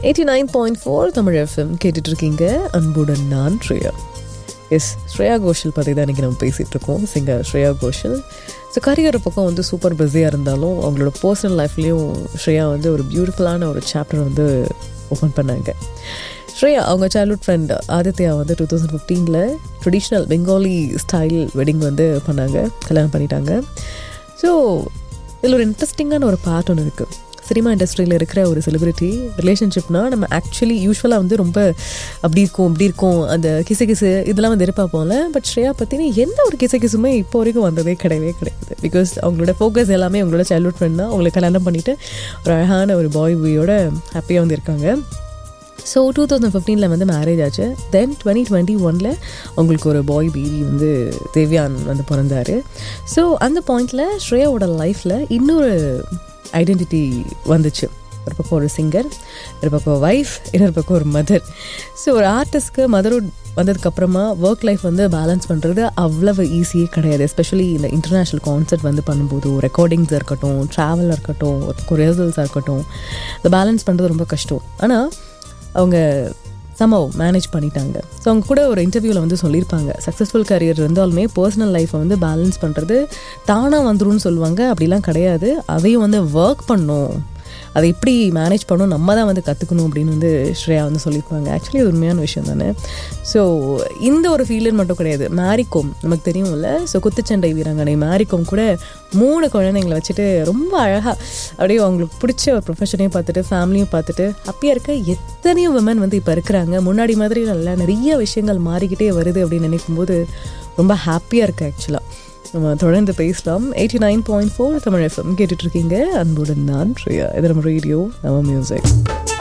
eighty nine point four Tamil FM கேட்டுட்டு இருக்கீங்க அன்புடன் நான் ஸ்ரேயா எஸ் ஸ்ரேயா கோஷல் பற்றி தான் இன்றைக்கி நம்ம பேசிகிட்டு இருக்கோம் singer Shreya Ghoshal so career பக்கம் வந்து சூப்பர் பிஸியாக இருந்தாலும் அவங்களோட பர்சனல் லைஃப்லேயும் ஸ்ரேயா வந்து ஒரு பியூட்டிஃபுல்லான ஒரு சாப்டர் வந்து ஓப்பன் பண்ணாங்க ஸ்ரேயா அவங்க சைல்ட்ஹுட் ஃப்ரெண்ட் ஆதித்யா வந்து டூ தௌசண்ட் ஃபிஃப்டீனில் ட்ரெடிஷ்னல் பெங்காலி ஸ்டைல் வெட்டிங் வந்து பண்ணாங்க கல்யாணம் பண்ணிட்டாங்க ஸோ இதில் ஒரு இன்ட்ரெஸ்டிங்கான ஒரு பார்ட் ஒன்று இருக்குது சினிமா இண்டஸ்ட்ரியில் இருக்கிற ஒரு செலிபிரிட்டி ரிலேஷன்ஷிப்னா நம்ம ஆக்சுவலி யூஸ்வலாக வந்து ரொம்ப அப்படி இருக்கும் இப்படி இருக்கும் அந்த கிசு கிசு இதெல்லாம் வந்து எதிர்பார்ப்போம்ல பட் ஸ்ரேயா பற்றின எந்த ஒரு கிசு கிசுமே இப்போ வரைக்கும் வந்ததே கிடையவே கிடையாது பிகாஸ் அவங்களோட ஃபோக்கஸ் எல்லாமே அவங்களோட சைல்ட்ஹுட் ஃப்ரெண்ட் தான் அவங்களை கல்யாணம் பண்ணிவிட்டு ஒரு அழகான ஒரு பாய் பாயோட ஹாப்பியாக வந்து இருக்காங்க ஸோ டூ தௌசண்ட் ஃபிஃப்டீனில் வந்து மேரேஜ் ஆச்சு தென் டுவெண்ட்டி டுவெண்ட்டி ஒனில் அவங்களுக்கு ஒரு பாய் பேபி வந்து தேவ்யான் வந்து பிறந்தார் ஸோ அந்த பாயிண்டில் ஸ்ரேயாவோட லைஃப்பில் இன்னொரு ஐடென்டிட்டி வந்துச்சு ஒரு பக்கம் ஒரு சிங்கர் ஒரு பக்கம் ஒய்ஃப் இன்னொரு பக்கம் ஒரு மதர் ஸோ ஒரு ஆர்டிஸ்ட்க்கு மதர்ஹுட் வந்ததுக்கப்புறமா ஒர்க் லைஃப் வந்து பேலன்ஸ் பண்ணுறது அவ்வளவு ஈஸியே கிடையாது எஸ்பெஷலி இந்த இன்டர்நேஷ்னல் கான்சர்ட் வந்து பண்ணும்போது ரெக்கார்டிங்ஸ் இருக்கட்டும் ட்ராவல் இருக்கட்டும் ரிஹர்சல்ஸாக இருக்கட்டும் அதை பேலன்ஸ் பண்ணுறது ரொம்ப கஷ்டம் ஆனால் அவங்க சமவ் மேனேஜ் பண்ணிட்டாங்க ஸோ அவங்க கூட ஒரு இன்டர்வியூவில் வந்து சொல்லியிருப்பாங்க சக்ஸஸ்ஃபுல் கரியர் இருந்தாலுமே பர்சனல் லைஃப்பை வந்து பேலன்ஸ் பண்ணுறது தானாக வந்துரும்னு சொல்லுவாங்க அப்படிலாம் கிடையாது அதையும் வந்து ஒர்க் பண்ணும் அதை எப்படி மேனேஜ் பண்ணணும் நம்ம தான் வந்து கற்றுக்கணும் அப்படின்னு வந்து ஸ்ரேயா வந்து சொல்லியிருப்பாங்க ஆக்சுவலி அது உண்மையான விஷயம் தானே ஸோ இந்த ஒரு ஃபீல்டுன்னு மட்டும் கிடையாது மேரிகோம் நமக்கு தெரியும்ல ஸோ குத்துச்சண்டை வீராங்கனை மேரிகோம் கூட மூணு குழந்தைங்களை வச்சுட்டு ரொம்ப அழகாக அப்படியே அவங்களுக்கு பிடிச்ச ஒரு ப்ரொஃபஷனையும் பார்த்துட்டு ஃபேமிலியும் பார்த்துட்டு ஹாப்பியாக இருக்க எத்தனையோ விமன் வந்து இப்போ இருக்கிறாங்க முன்னாடி மாதிரி நல்லா நிறைய விஷயங்கள் மாறிக்கிட்டே வருது அப்படின்னு நினைக்கும்போது ரொம்ப ஹாப்பியாக இருக்குது ஆக்சுவலாக நம்ம தொடர்ந்து பேசலாம் eighty nine point four Tamil FM கேட்டுட்ருக்கீங்க அன்புடன் நான் ப்ரியா இது நம்ம ரேடியோ நம்ம மியூசிக்